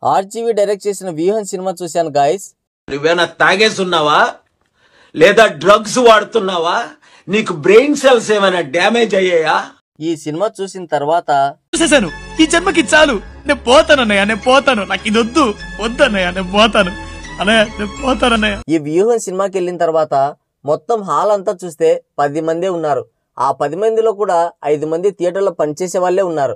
RGV direct చేసిన వ్యూహన్ cinema చూశాను guys నువ్వేనా తాగేస్తున్నావా లేదా డ్రగ్స్ వాడుతున్నావా నీకు బ్రెయిన్ సెల్స్ ఏమైనా డ్యామేజ్ అయ్యాయా ఈ సినిమా చూసిన తర్వాత చూసేశాను ఈ జన్మకి చాలు నేను పోతాను అన్నయ్య నేను పోతాను నాకు ఇది వద్దు వద్దు అన్నయ్య నేను పోతాను అన్నయ్య నేను పోతాను అన్నయ్య ఈ వ్యూహన్ సినిమాకి వెళ్ళిన తర్వాత మొత్తం హాల్ అంతా చూస్తే పది మందే ఉన్నారు ఆ పది మందిలో కూడా ఐదు మంది థియేటర్లో పనిచేసే వాళ్ళే ఉన్నారు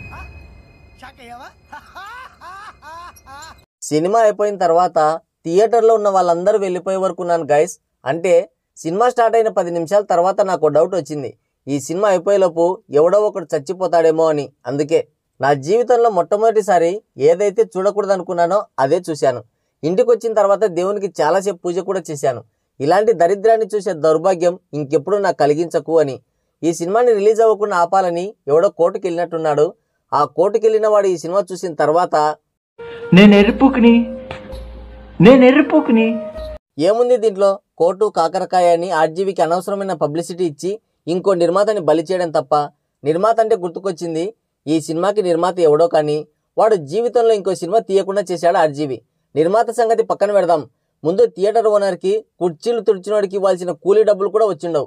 సినిమా అయిపోయిన తర్వాత థియేటర్లో ఉన్న వాళ్ళందరూ వెళ్ళిపోయే వరకు ఉన్నాను గైస్ అంటే సినిమా స్టార్ట్ అయిన పది నిమిషాల తర్వాత నాకు డౌట్ వచ్చింది ఈ సినిమా అయిపోయేలోపు ఎవడో ఒకడు చచ్చిపోతాడేమో అని అందుకే నా జీవితంలో మొట్టమొదటిసారి ఏదైతే చూడకూడదు అనుకున్నానో అదే చూశాను ఇంటికి వచ్చిన తర్వాత దేవునికి చాలాసేపు పూజ కూడా చేశాను ఇలాంటి దరిద్రాన్ని చూసే దౌర్భాగ్యం ఇంకెప్పుడు నాకు కలిగించకు అని ఈ సినిమాని రిలీజ్ అవ్వకుండా ఆపాలని ఎవడో కోర్టుకి వెళ్ళినట్టున్నాడు ఆ కోర్టుకి వెళ్ళిన వాడు ఈ సినిమా చూసిన తర్వాత నేను ఎరుపుకుని నేను ఎరుపుకుని ఏముంది దీంట్లో కోర్టు కాకరకాయ అని ఆర్జీవీకి అనవసరమైన పబ్లిసిటీ ఇచ్చి ఇంకో నిర్మాతని బలి చేయడం తప్ప నిర్మాత అంటే గుర్తుకొచ్చింది ఈ సినిమాకి నిర్మాత ఎవడో కానీ వాడు జీవితంలో ఇంకో సినిమా తీయకుండా చేశాడు ఆర్జీవి నిర్మాత సంగతి పక్కన పెడదాం ముందు థియేటర్ ఓనర్కి కుర్చీలు తుడిచినోడికి ఇవ్వాల్సిన కూలీ డబ్బులు కూడా వచ్చిండవు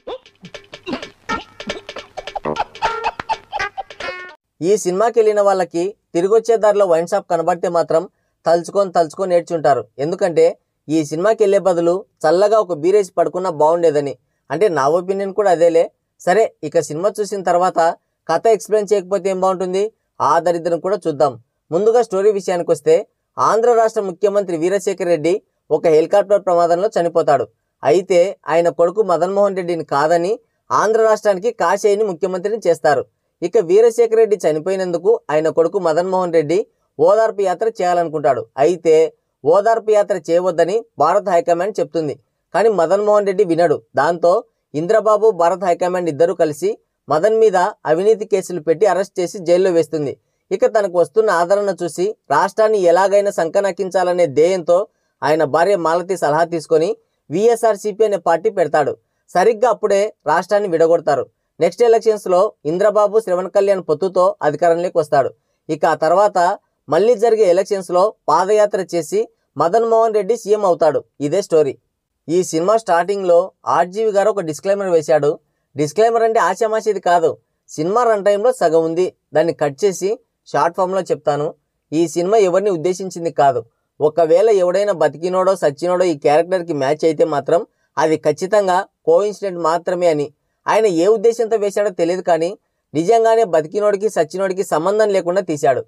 ఈ సినిమాకి వెళ్ళిన వాళ్ళకి తిరిగి వచ్చే దారిలో వైన్ షాప్ కనబడితే మాత్రం తలుచుకొని తలుచుకొని నేర్చుంటారు ఎందుకంటే ఈ సినిమాకి వెళ్ళే బదులు చల్లగా ఒక బీరేసి పడుకున్నా బాగుండేదని అంటే నా ఒపీనియన్ కూడా అదేలే సరే ఇక సినిమా చూసిన తర్వాత కథ ఎక్స్ప్లెయిన్ చేయకపోతే ఏం బాగుంటుంది ఆ దరిద్రం కూడా చూద్దాం ముందుగా స్టోరీ విషయానికి వస్తే ఆంధ్ర రాష్ట్ర ముఖ్యమంత్రి వీరశేఖర్ రెడ్డి ఒక హెలికాప్టర్ ప్రమాదంలో చనిపోతాడు అయితే ఆయన కొడుకు మదన్మోహన్ రెడ్డిని కాదని ఆంధ్ర రాష్ట్రానికి కాశేయిని ముఖ్యమంత్రిని చేస్తారు ఇక వీరశేఖర్ రెడ్డి చనిపోయినందుకు ఆయన కొడుకు మదన్మోహన్ రెడ్డి ఓదార్పు యాత్ర చేయాలనుకుంటాడు అయితే ఓదార్పు యాత్ర చేయవద్దని భారత హైకమాండ్ చెప్తుంది కానీ మదన్ మోహన్ రెడ్డి వినడు దాంతో ఇంద్రబాబు భారత హైకమాండ్ ఇద్దరూ కలిసి మదన్ మీద అవినీతి కేసులు పెట్టి అరెస్ట్ చేసి జైల్లో వేస్తుంది ఇక తనకు వస్తున్న ఆదరణ చూసి రాష్ట్రాన్ని ఎలాగైనా సంకనకించాలనే ధ్యేయంతో ఆయన భార్య మాలతి సలహా తీసుకొని విఎస్ఆర్సీపీ అనే పార్టీ పెడతాడు సరిగ్గా అప్పుడే రాష్ట్రాన్ని విడగొడతారు నెక్స్ట్ ఎలక్షన్స్ లో ఇంద్రబాబు శ్రవణ్ కళ్యాణ్ పొత్తుతో అధికారంలోకి వస్తాడు ఇక ఆ తర్వాత మళ్ళీ జరిగే ఎలక్షన్స్ లో పాదయాత్ర చేసి మదన్ మోహన్ రెడ్డి సీఎం అవుతాడు ఇదే స్టోరీ ఈ సినిమా స్టార్టింగ్ లో ఆర్జీవి గారు ఒక డిస్క్లైమర్ వేశాడు డిస్క్లైమర్ అంటే ఆశామాషిది కాదు సినిమా రన్ టైంలో సగం ఉంది దాన్ని కట్ చేసి షార్ట్ ఫామ్ లో చెప్తాను ఈ సినిమా ఎవరిని ఉద్దేశించింది కాదు ఒకవేళ ఎవడైనా బతికినోడో సచ్చినోడో ఈ క్యారెక్టర్కి మ్యాచ్ అయితే మాత్రం అది ఖచ్చితంగా కోఇన్సిడెంట్ మాత్రమే అని ఆయన ఏ ఉద్దేశంతో వేశాడో తెలియదు కానీ నిజంగానే బతికినోడికి సచ్చినోడికి సంబంధం లేకుండా తీశాడు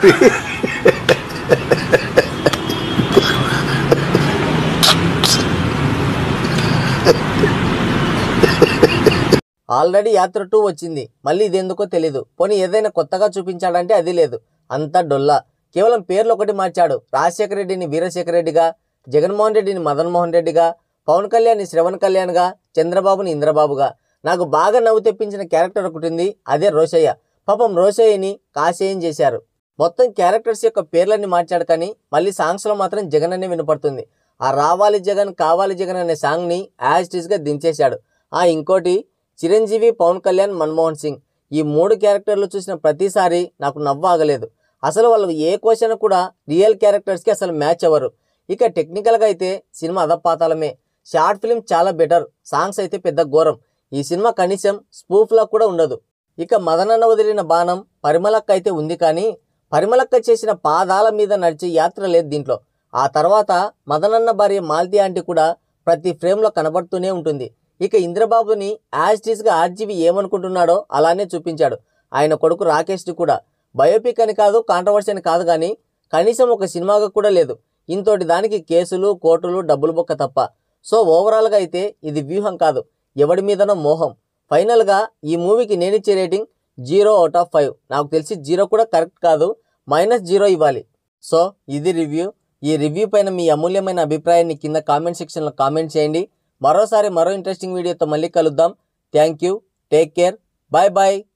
ఆల్రెడీ యాత్ర టూ వచ్చింది మళ్ళీ ఇదెందుకో తెలీదు పోనీ ఏదైనా కొత్తగా చూపించాడంటే అది లేదు అంతా డొల్లా కేవలం పేర్లు ఒకటి మార్చాడు రాజశేఖర రెడ్డిని వీరశేఖర రెడ్డిగా జగన్మోహన్ రెడ్డిని మదన్ మోహన్ రెడ్డిగా పవన్ కళ్యాణ్ని శ్రవణ్ కళ్యాణ్గా చంద్రబాబుని ఇంద్రబాబుగా నాకు బాగా నవ్వు తెప్పించిన క్యారెక్టర్ ఒకటి ఉంది అదే రోషయ్య పాపం రోషయ్యని కాశేయం చేశారు మొత్తం క్యారెక్టర్స్ యొక్క పేర్లన్నీ మార్చాడు కానీ మళ్ళీ సాంగ్స్లో మాత్రం జగన్ అనే వినపడుతుంది ఆ రావాలి జగన్ కావాలి జగన్ అనే సాంగ్ని యాజ్ టీజ్గా దించేశాడు ఆ ఇంకోటి చిరంజీవి పవన్ కళ్యాణ్ మన్మోహన్ సింగ్ ఈ మూడు క్యారెక్టర్లు చూసిన ప్రతిసారి నాకు నవ్వు ఆగలేదు అసలు వాళ్ళు ఏ క్వశ్చన్ కూడా రియల్ క్యారెక్టర్స్కి అసలు మ్యాచ్ అవ్వరు ఇక టెక్నికల్గా అయితే సినిమా అదపాతాలమే షార్ట్ ఫిల్మ్ చాలా బెటర్ సాంగ్స్ అయితే పెద్ద ఘోరం ఈ సినిమా కనీసం స్పూఫ్లా కూడా ఉండదు ఇక మదనన్న వదిలిన బాణం పరిమళక్క అయితే ఉంది కానీ పరిమళక్క చేసిన పాదాల మీద నడిచే యాత్ర లేదు దీంట్లో ఆ తర్వాత మదనన్న భార్య మాల్తి ఆంటీ కూడా ప్రతి ఫ్రేమ్లో కనబడుతూనే ఉంటుంది ఇక ఇంద్రబాబుని యాజ్ టీస్గా ఆర్జీవి ఏమనుకుంటున్నాడో అలానే చూపించాడు ఆయన కొడుకు రాకేష్ది కూడా బయోపిక్ అని కాదు కాంట్రవర్సీ అని కాదు కానీ కనీసం ఒక సినిమాగా కూడా లేదు ఇంతోటి దానికి కేసులు కోర్టులు డబ్బులు బొక్క తప్ప సో ఓవరాల్గా అయితే ఇది వ్యూహం కాదు ఎవడి మీదనో మోహం ఫైనల్గా ఈ మూవీకి నేనిచ్చే rating zero out of five నాకు తెలిసి జీరో కూడా కరెక్ట్ కాదు మైనస్ జీరో ఇవ్వాలి సో ఇది రివ్యూ ఈ రివ్యూ పైన మీ అమూల్యమైన అభిప్రాయాన్ని కింద కామెంట్ సెక్షన్లో కామెంట్ చేయండి మరోసారి మరో ఇంట్రెస్టింగ్ వీడియోతో మళ్ళీ కలుద్దాం thank you take care bye bye